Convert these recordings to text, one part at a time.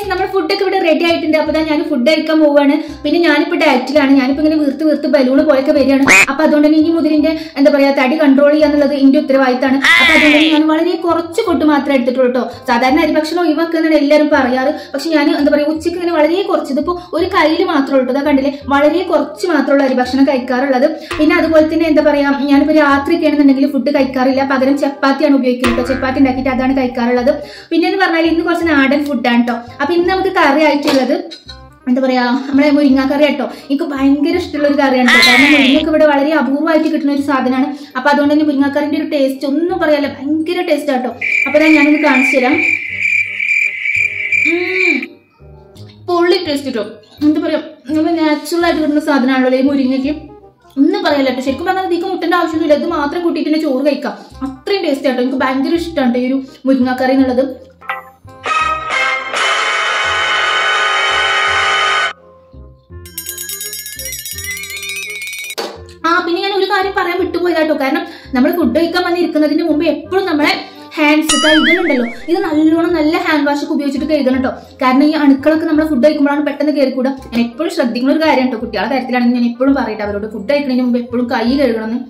Guys നമ്മുടെ ഫുഡൊക്കെ ഇവിടെ റെഡി ആയിട്ടുണ്ട് അപ്പൊ ഞാൻ ഫുഡ് കഴിക്കാൻ പോവാണ് പിന്നെ ഞാനിപ്പോ ഡയറ്റിലാണ് ഞാനിപ്പോ ഇങ്ങനെ വീർത്ത് വീർത്ത് ബലൂണ് പോലൊക്കെ വരികയാണ് അപ്പൊ അതുകൊണ്ട് തന്നെ ഇനി മുതൽ എന്റെ എന്താ പറയാ തടി കൺട്രോൾ ചെയ്യാന്നുള്ളത് എന്റെ ഉത്തരവാദിത്തമാണ് അപ്പൊ അതുകൊണ്ട് തന്നെ ഞാൻ വളരെ കുറച്ച് ഫുഡ് മാത്രമേ എടുത്തിട്ടുള്ളൂ കേട്ടോ സാധാരണ അരിഭക്ഷണം ഒഴിവാക്കുന്നതാണ് എല്ലാവരും പറയാറ് പക്ഷെ ഞാൻ എന്താ പറയാ ഉച്ചയ്ക്ക് ഇങ്ങനെ വളരെ കുറച്ച് ഇതിപ്പോ ഒരു കയ്യിൽ മാത്രമേ ഉള്ളൂ ഇതാ കണ്ടില്ലേ വളരെ കുറച്ച് മാത്രമുള്ള അരിഭക്ഷണം കഴിക്കാറുള്ളത് പിന്നെ അതുപോലെ തന്നെ എന്താ പറയാ ഞാനിപ്പോ രാത്രിയൊക്കെ ആണെന്നുണ്ടെങ്കിൽ ഫുഡ് കഴിക്കാറില്ല പകരം ചപ്പാത്തിയാണ് ഉപയോഗിക്കുന്നത് കേട്ടോ ചപ്പാത്തി ഉണ്ടാക്കിയിട്ട് അതാണ് കഴിക്കാറുള്ളത് പിന്നെ എന്ന് പറഞ്ഞാൽ ഇന്ന് കുറച്ച് നാടൻ ഫുഡാണ് കേട്ടോ അപ്പൊ ഇന്ന് നമുക്ക് കറി ആയിട്ടുള്ളത് എന്താ പറയാ നമ്മളെ മുരിങ്ങ കറി കേട്ടോ എനിക്ക് ഭയങ്കര ഇഷ്ടമുള്ള ഒരു കറിയാണ് കേട്ടോ കാരണം മുരിങ്ങൊക്കെ ഇവിടെ വളരെ അപൂർവമായിട്ട് കിട്ടുന്ന ഒരു സാധനമാണ് അപ്പൊ അതുകൊണ്ട് തന്നെ മുരിങ്ങക്കറിന്റെ ഒരു ടേസ്റ്റ് ഒന്നും പറയാല്ല ഭയങ്കര ടേസ്റ്റ് ആട്ടോ അപ്പൊ ഞാൻ ഞാനൊന്ന് കാണിച്ചു തരാം ഉം. പൊള്ളി ടേസ്റ്റ് കിട്ടും എന്താ പറയാ നമ്മൾ നാച്ചുറൽ ആയിട്ട് കിട്ടുന്ന സാധനമാണല്ലോ ഈ മുരിങ്ങയ്ക്ക് ഒന്നും പറയാല്ല കേട്ടോ ശരിക്കും പറഞ്ഞാൽ ഇതിക്ക് മുട്ടേണ്ട ആവശ്യമൊന്നുമില്ല ഇത് മാത്രം കൂട്ടിയിട്ട് തന്നെ ചോറ് കഴിക്കാം അത്രയും ടേസ്റ്റ് ആട്ടോ എനിക്ക് ഭയങ്കര ഇഷ്ടമാണ് ഈ ഒരു മുരിങ്ങക്കറി എന്നുള്ളത് ആ പിന്നെ ഞാൻ ഒരു കാര്യം പറയാൻ വിട്ടുപോയതാട്ടോ കാരണം നമ്മൾ ഫുഡ് കഴിക്കാൻ വന്നിരിക്കുന്നതിന് മുമ്പ് എപ്പോഴും നമ്മളെ ഹാൻഡ്സ് കഴുകലുണ്ടല്ലോ ഇത് നല്ലോണം നല്ല ഹാൻഡ് വാഷ് ഒക്കെ ഉപയോഗിച്ചിട്ട് കഴുകണം കേട്ടോ കാരണം ഈ അണുക്കളൊക്കെ നമ്മൾ ഫുഡ് കഴിക്കുമ്പോഴാണ് പെട്ടെന്ന് കയറിക്കൂടാ ഞാൻ എപ്പോഴും ശ്രദ്ധിക്കുന്ന ഒരു കാര്യം കേട്ടോ കുട്ടികളെ കാര്യത്തിലാണെങ്കിൽ ഞാൻ എപ്പോഴും പറയട്ടെ അവരോട് ഫുഡ് കഴിക്കുന്നതിന് മുമ്പ് എപ്പോഴും കൈ കഴുകണം എന്ന്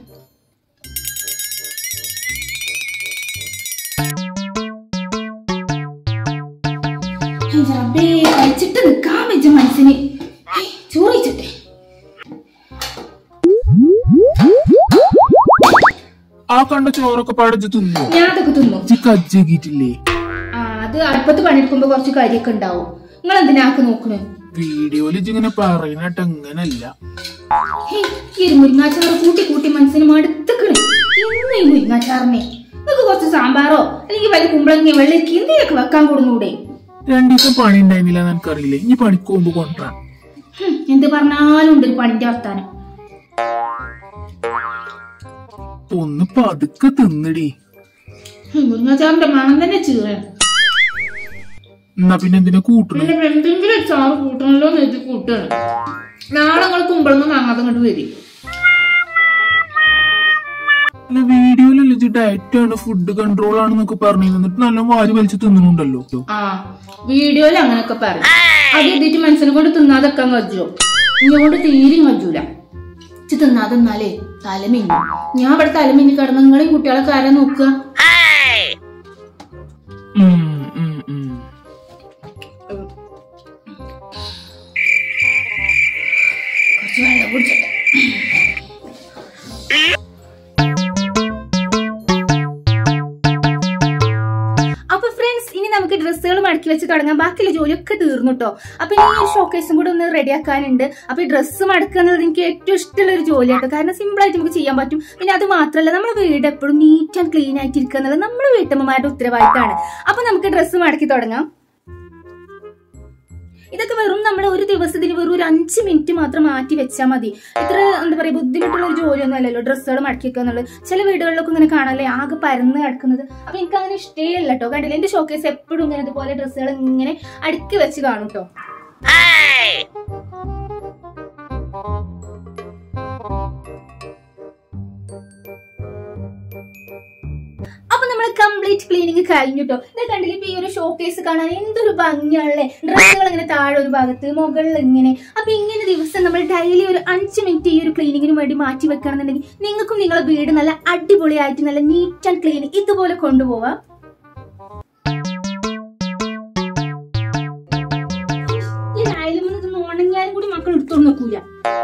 എൻ്റെ റബ്ബേ, കഴിച്ചിട്ട് നിൽക്കാൻ വെച്ച മനസ്സിന് ഹേയ്, ചോറ് കഴിച്ചിട്ടെ ആ കണ്ട ചോറൊക്കെ പടച്ച് തിന്നു ഞാൻ അതൊക്കെ തിന്നു കജ്ജാക്കിയിട്ടില്ലേ ആ അത് അടുപ്പത്ത് പണിയെടുക്കുമ്പോ കുറച്ച് കാര്യമൊക്കെ ഉണ്ടാവും നിങ്ങൾ എന്തിനാക്ക് നോക്കണേ വീഡിയോയിൽ ഇങ്ങനെ പറയുന്നിട്ട് അങ്ങനല്ല ഹേയ്, ഈ ഒരു മുരിങ്ങാച്ചാറ് കൂട്ടി കൂട്ടി മനസ്സിന് മടുത്തുക്കണ് ഇന്ന് ഈ മുരിങ്ങാച്ചാറിനെ നിങ്ങൾക്ക് കുറച്ച് സാമ്പാറോ അല്ലെങ്കിൽ വലിയ കുമ്പളങ്ങ വെള്ളരിക്ക എന്തിനൊക്കെ വെക്കാൻ കൊടുന്നൂടെ രണ്ടു ദിവസം പണി ഉണ്ടായിരുന്നില്ല എന്ന് എനിക്കറിയില്ലേ ഇനി പണിക്ക് പോകുമ്പോ കൊണ്ടുവരാം ഹും, എന്ത് പറഞ്ഞാലും ഉണ്ട് ഒരു പണിന്റെ വർത്താനം ഒന്ന് പതുക്കെ തിന്നിടി ഹും, മുരിങ്ങാച്ചാറിന്റെ മണം തന്നെ ചീറാണ് എന്നാ പിന്നെ എന്തിനാ കൂട്ടണേ പിന്നെ എന്തെങ്കിലും ഒരു ചാറ് കൂട്ടണല്ലോ എന്ന് എഴുതി കൂട്ടാണ് നാളെ നിങ്ങൾ കുമ്പളങ്ങ വാങ്ങാതെ ഇങ്ങോട്ട് വരും അല്ല വീഡിയോയിലല്ലേ ഇജ്ജ് ഡയറ്റ് ആണ് ഫുഡ് കൺട്രോൾ ആണെന്നൊക്കെ പറഞ്ഞു എന്നിട്ട് നല്ല വാരി വലിച്ച് തിന്നുന്നുണ്ടല്ലോ ആ വീഡിയോയിൽ അങ്ങനെയൊക്കെ പറയും അത് എഴുതിയിട്ട് മനസ്സിനെ കൊണ്ട് തിന്നാതെക്കാൻ കജ്ജോ ഇന്നെ കൊണ്ട് തീരെയും കജ്ജൂല ഇച്ച് തിന്നാതെ എന്നാലേ തലമിന്നു ഞാൻ ഇവിടെ തലമിന്നി കിടന്ന നിങ്ങളെയും കുട്ടികളൊക്കെ ആരാ നോക്കുക ഉം, ഉം, ഉം. കുറച്ച് വെള്ളം കുടിച്ചോട്ടെ അപ്പൊ ഫ്രണ്ട്സ് ഇനി നമുക്ക് ഡ്രസ്സുകൾ മടക്കി വെച്ച് തുടങ്ങാം ബാക്കിയുള്ള ജോലിയൊക്കെ തീർന്നു കേട്ടോ അപ്പൊ ഇനി ഈ ഷോക്കേസും കൂടെ ഒന്ന് റെഡി ആക്കാനുണ്ട് അപ്പൊ ഈ ഡ്രസ്സ് മടക്കുക എന്നത് എനിക്ക് ഏറ്റവും ഇഷ്ടമുള്ള ഒരു ജോലിയാട്ടോ കാരണം സിമ്പിൾ ആയിട്ട് നമുക്ക് ചെയ്യാൻ പറ്റും പിന്നെ അത് മാത്രമല്ല നമ്മുടെ വീട് എപ്പോഴും നീറ്റ് ആൻഡ് ക്ലീൻ ആയിട്ട് ഇരിക്കുക എന്നുള്ളത് നമ്മുടെ വീട്ടമ്മമാരുടെ ഉത്തരവാദിത്തമാണ് അപ്പൊ നമുക്ക് ഡ്രസ്സ് മടക്കി തുടങ്ങാം ഇതൊക്കെ വെറും നമ്മൾ ഒരു ദിവസത്തിന് വെറും ഒരു അഞ്ച് മിനിറ്റ് മാത്രം മാറ്റി വെച്ചാൽ മതി ഇത്ര എന്താ പറയാ ബുദ്ധിമുട്ടുള്ള ഒരു ജോലിയൊന്നും അല്ലല്ലോ ഡ്രസ്സുകൾ മടക്കി വെക്കുക എന്നുള്ളത് ചില വീടുകളിലൊക്കെ ഇങ്ങനെ കാണാല്ലേ ആകെ പരന്ന് കിടക്കുന്നത് അപ്പൊ എനിക്ക് അങ്ങനെ ഇഷ്ടമല്ല കേട്ടോ കണ്ടില്ല എന്റെ ഷോക്കേസ് എപ്പോഴും ഇങ്ങനെ ഇതുപോലെ ഡ്രസ്സുകൾ ഇങ്ങനെ അടുക്കി വെച്ച് കാണും കേട്ടോ അപ്പൊ നമ്മൾ കംപ്ലീറ്റ് ക്ലീനിങ് കഴിഞ്ഞു കേട്ടോ ഇത് കണ്ടില്ല ഇപ്പൊ ഈ ഒരു ഷോക്കേസ് കാണാൻ എന്തൊരു ഭംഗിയാണല്ലേ ഡ്രസ്സുകൾ ഇങ്ങനെ താഴെ ഒരു ഭാഗത്ത് മുകളിൽ ഇങ്ങനെ അപ്പൊ ഇങ്ങനെ ദിവസം നമ്മൾ ഡെയിലി ഒരു അഞ്ച് മിനിറ്റ് ഈ ഒരു ക്ലീനിങ്ങിന് വേണ്ടി മാറ്റി വെക്കണമെന്നുണ്ടെങ്കിൽ നിങ്ങൾക്കും നിങ്ങളെ വീട് നല്ല അടിപൊളിയായിട്ട് നല്ല നീറ്റ് ആൻഡ് ക്ലീൻ ഇതുപോലെ കൊണ്ടുപോവാം ഈ അയലും ഇതൊന്നും ഉണങ്ങിയാലും കൂടി മക്കൾ എടുത്തോണ്ട് നോക്കൂല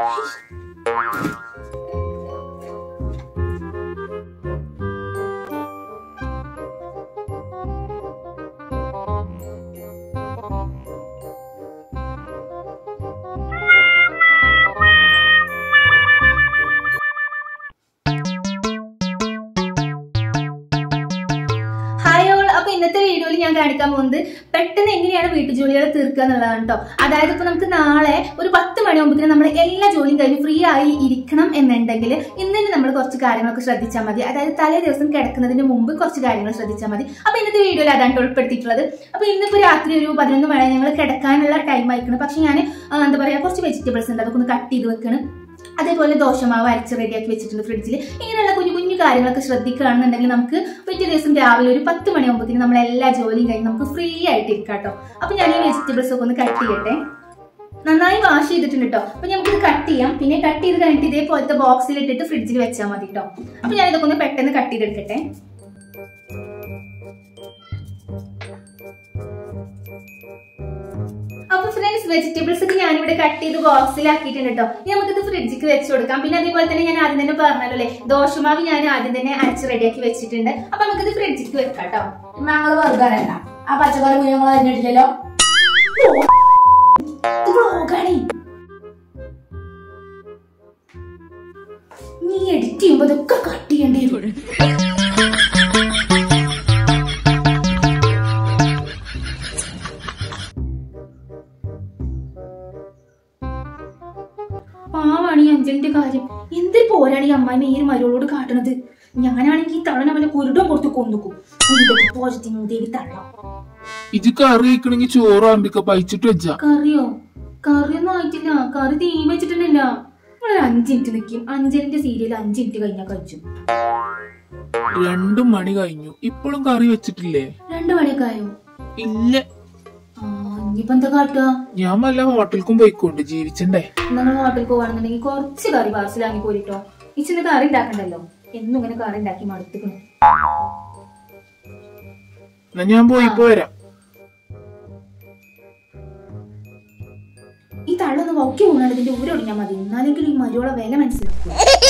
ഹായ് ഓൾ അപ്പൊ ഇന്നത്തെ വീഡിയോയിൽ ഞാൻ കാണിക്കാൻ പോകുന്നത് പെട്ടെന്ന് എങ്ങനെയാണ് വീട്ടുജോലികൾ തീർക്കുക എന്നുള്ളതാണ് കേട്ടോ അതായത് ഇപ്പൊ നമുക്ക് നാളെ ഒരു പത്ത് മണിയാകുമ്പോഴത്തേനും നമ്മൾ എല്ലാ ജോലിയും കഴിഞ്ഞ് ഫ്രീ ആയി ഇരിക്കണം എന്നുണ്ടെങ്കിൽ ഇന്ന് തന്നെ നമ്മൾ കുറച്ച് കാര്യങ്ങളൊക്കെ ശ്രദ്ധിച്ചാൽ മതി അതായത് തലേ ദിവസം കിടക്കുന്നതിന് മുമ്പ് കുറച്ച് കാര്യങ്ങൾ ശ്രദ്ധിച്ചാൽ മതി അപ്പൊ ഇന്നത്തെ വീഡിയോയിൽ അതാണ് ട്ടോ ഉൾപ്പെടുത്തിയിട്ടുള്ളത് അപ്പൊ ഇന്നിപ്പോ രാത്രി ഒരു പതിനൊന്ന് മണി ഞങ്ങൾ കിടക്കാനുള്ള ടൈം ആയിക്കണം പക്ഷെ ഞാൻ എന്താ പറയാ കുറച്ച് വെജിറ്റബിൾസ് ഉണ്ട് അതൊക്കെ ഒന്ന് കട്ട് ചെയ്ത് വെക്കണം അതേപോലെ ദോശമാവ് അരച്ച് റെഡിയാക്കി വെച്ചിട്ടുണ്ട് ഫ്രിഡ്ജിൽ ഇങ്ങനെയുള്ള കുഞ്ഞു കുഞ്ഞു കാര്യങ്ങളൊക്കെ ശ്രദ്ധിക്കുകയാണെന്നുണ്ടെങ്കിൽ നമുക്ക് പിറ്റേ ദിവസം രാവിലെ ഒരു പത്ത് മണിയാകുമ്പോഴത്തേക്കും നമ്മൾ എല്ലാ ജോലിയും കഴിഞ്ഞ് നമുക്ക് ഫ്രീ ആയിട്ട് ഇരിക്കാം കേട്ടോ അപ്പൊ ഞാൻ ഈ വെജിറ്റബിൾസ് ഒക്കെ ഒന്ന് കട്ട് ചെയ്യട്ടെ നന്നായി വാഷ് ചെയ്തിട്ടുണ്ട് കേട്ടോ അപ്പൊ നമുക്കിത് കട്ട് ചെയ്യാം പിന്നെ കട്ട് ചെയ്ത് കഴിഞ്ഞിട്ട് ഇതേപോലത്തെ ബോക്സിൽ ഇട്ടിട്ട് ഫ്രിഡ്ജിൽ വെച്ചാൽ മതി കേട്ടോ അപ്പൊ ഞാൻ ഇതൊക്കെ ഒന്ന് പെട്ടെന്ന് കട്ട് ചെയ്തെടുക്കട്ടെ അപ്പൊ ഫ്രണ്ട്സ് വെജിറ്റബിൾസ് ഒക്കെ ഞാനിവിടെ കട്ട് ചെയ്ത് ബോക്സിലാക്കിയിട്ടുണ്ട് കേട്ടോ ഇനി നമുക്കിത് ഫ്രിഡ്ജിക്ക് വെച്ച് കൊടുക്കാം പിന്നെ അതേപോലെ തന്നെ ഞാൻ ആദ്യം തന്നെ പറഞ്ഞല്ലോ അല്ലേ ദോശമാവ് ഞാൻ ആദ്യം തന്നെ അരച്ച് റെഡിയാക്കി വെച്ചിട്ടുണ്ട് അപ്പൊ നമുക്കിത് ഫ്രിഡ്ജിക്ക് വെക്കാം കേട്ടോ ഞങ്ങള് വെറുതെ അറിയണ്ട ആ പച്ചക്കറി മുഴുവൻ ഞങ്ങൾ അറിഞ്ഞിട്ടില്ലല്ലോ ഇത് വ്ളോഗാണേ നീ എഡിറ്റ് ചെയ്യുമ്പോ ഇതൊക്കെ കട്ട് ചെയ്യേണ്ടി വരും പാവാണ് ഈ അഞ്ജലിന്റെ കാര്യം എന്തൊരു പോരാണ് ഈ അമ്മായിനെ ഈ ഒരു മരുകളോട് കാട്ടണത് ഞാനാണെങ്കിൽ ഈ തള്ളനെ വല്ല കുരുടം കൊടുത്ത് കൊന്നുക്കും പോസിറ്റീവ് ദേവി തള്ളം ഇജ് കറി കഴിക്കണമെങ്കിൽ ചോറാണ്ടിക്ക പഴിച്ചിട്ട് വെച്ചാ കറിയോ കറിയൊന്നും ആയിട്ടില്ല കറി തീ വെച്ചിട്ടുണ്ടല്ല ഒരു അഞ്ച് മിനിറ്റ് നിൽക്കും അഞ്ചിന്റെ സീരിയൽ അഞ്ച് മിനിറ്റ് കഴിഞ്ഞാൽ കഴിച്ചു രണ്ടു മണി കഴിഞ്ഞു ഇപ്പോഴും കറി വെച്ചിട്ടില്ലേ രണ്ടു മണിയൊക്കെ ആയോ ഇല്ല ആ ഇനിയിപ്പോ എന്താ കാട്ടുക ഞാൻ വല്ല ഹോട്ടലിക്കും പോയിക്കൊണ്ട് ജീവിച്ചണ്ടേ നിങ്ങൾ ഹോട്ടലിൽ പോവാണെന്നുണ്ടെങ്കിൽ കുറച്ച് കറി പാർസലാക്കി പോരിട്ടോ ഇച്ചിന് കറി ഉണ്ടാക്കണ്ടല്ലോ എന്നും ഇങ്ങനെ കറി ഉണ്ടാക്കി മടുത്തിക്കണു എന്നാ ഞാൻ പോയി ഇപ്പൊ വരാം ഈ തള്ളൊന്ന് വൗക്കി പോകണത് ഇതിന്റെ ഊരൊടിഞ്ഞാൽ മതി എന്നാലെങ്കിലും ഈ മരുവളെ വില മനസ്സിലാക്കും